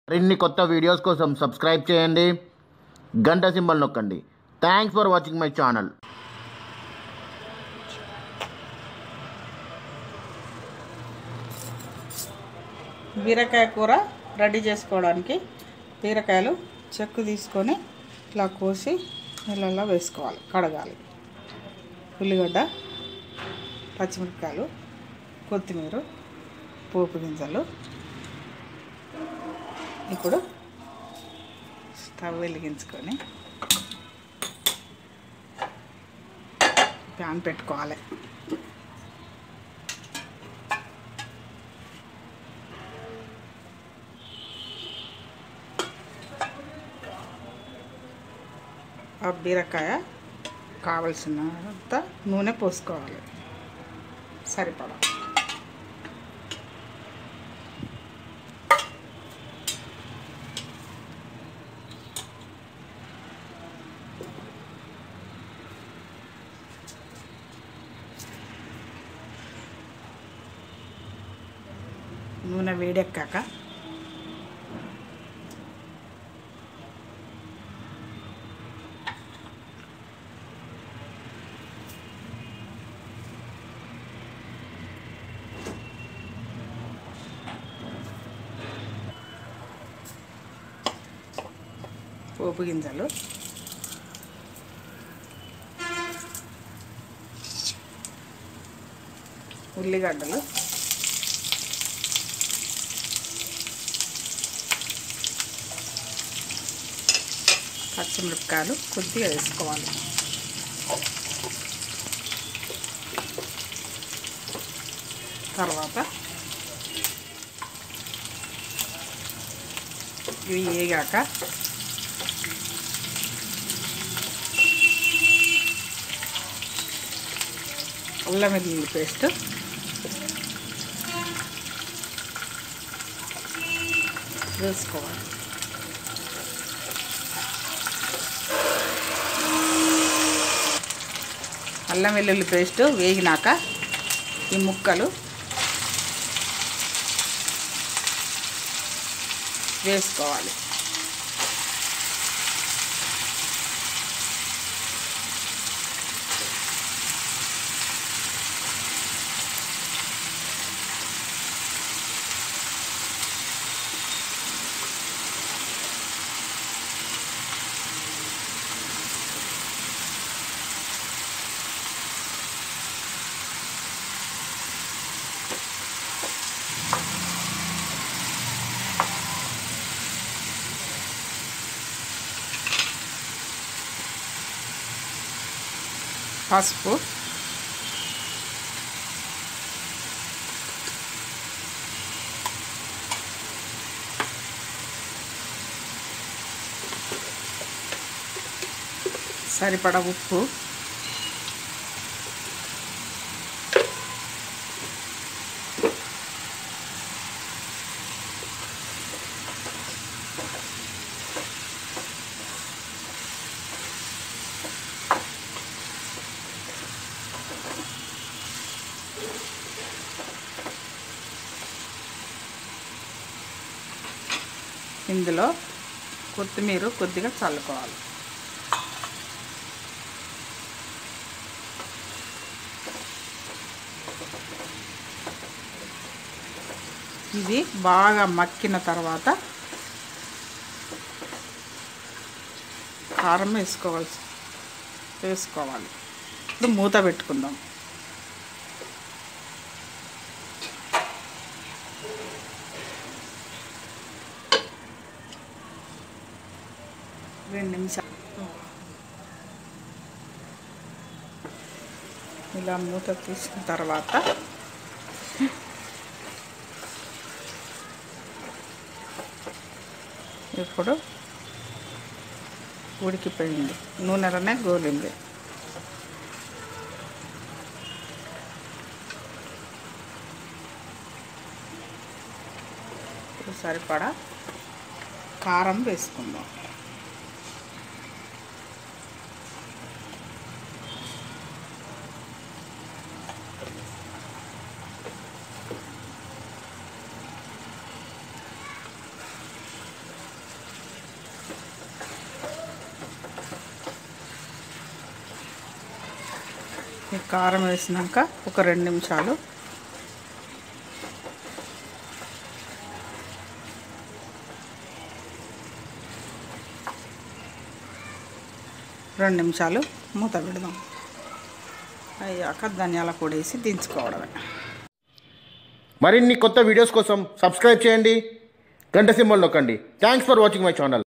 మరిన్ని కొత్త వీడియోస్ కోసం సబ్స్క్రైబ్ చేయండి గంట సింబల్ నొక్కండి thanks for watching my channel బీరకాయ కూర రెడీ చేసుకోవడానికి బీరకాయలు చెక్కు తీసుకొని ఇట్లా కోసి నీళ్ళల్లో వేసుకోవాలి కడగాలి ఉల్లిగడ్డ పచ్చిమిరపకాయలు కొత్తిమీర పోపు గింజలు ఇప్పుడు స్టవ్ వెలిగించుకొని ప్యాన్ పెట్టుకోవాలి ఆ బీరకాయ కావలసినంత నూనె పోసుకోవాలి సరిపడా నూనె వేడెక్కాక పోపు గింజలు ఉల్లిగడ్డలు పచ్చిమిరపకాయలు కొద్దిగా వేసుకోవాలి తర్వాత ఇవి వేగాక అల్లం వెల్లుల్లి పేస్ట్ వేసుకోవాలి అల్లం వెల్లుల్లి పేస్ట్ వేగినాక ఈ ముక్కలు వేసుకోవాలి పసుపు సరిపడ ఉప్పు ఇందులో కొత్తిమీర కొద్దిగా చల్లుకోవాలి ఇది బాగా మక్కిన తర్వాత కారం వేసుకోవాల్సి వేసుకోవాలి ఇప్పుడు మూత పెట్టుకుందాం రెండు నిమిషాలు ఇలా మూత తీసిన తర్వాత ఇప్పుడు ఉడికిపోయింది నూనెలోనే గోలింది ఇప్పుడు సరిపడా కారం వేసుకుందాం ఈ కారం వేసినాక ఒక రెండు నిమిషాలు రెండు నిమిషాలు మూత పెడదాం అయ్యాక ధనియాల పొడి వేసి దించుకోవడమే మరిన్ని కొత్త వీడియోస్ కోసం సబ్స్క్రైబ్ చేయండి గంట సింబల్ నొక్కండి thanks for watching my channel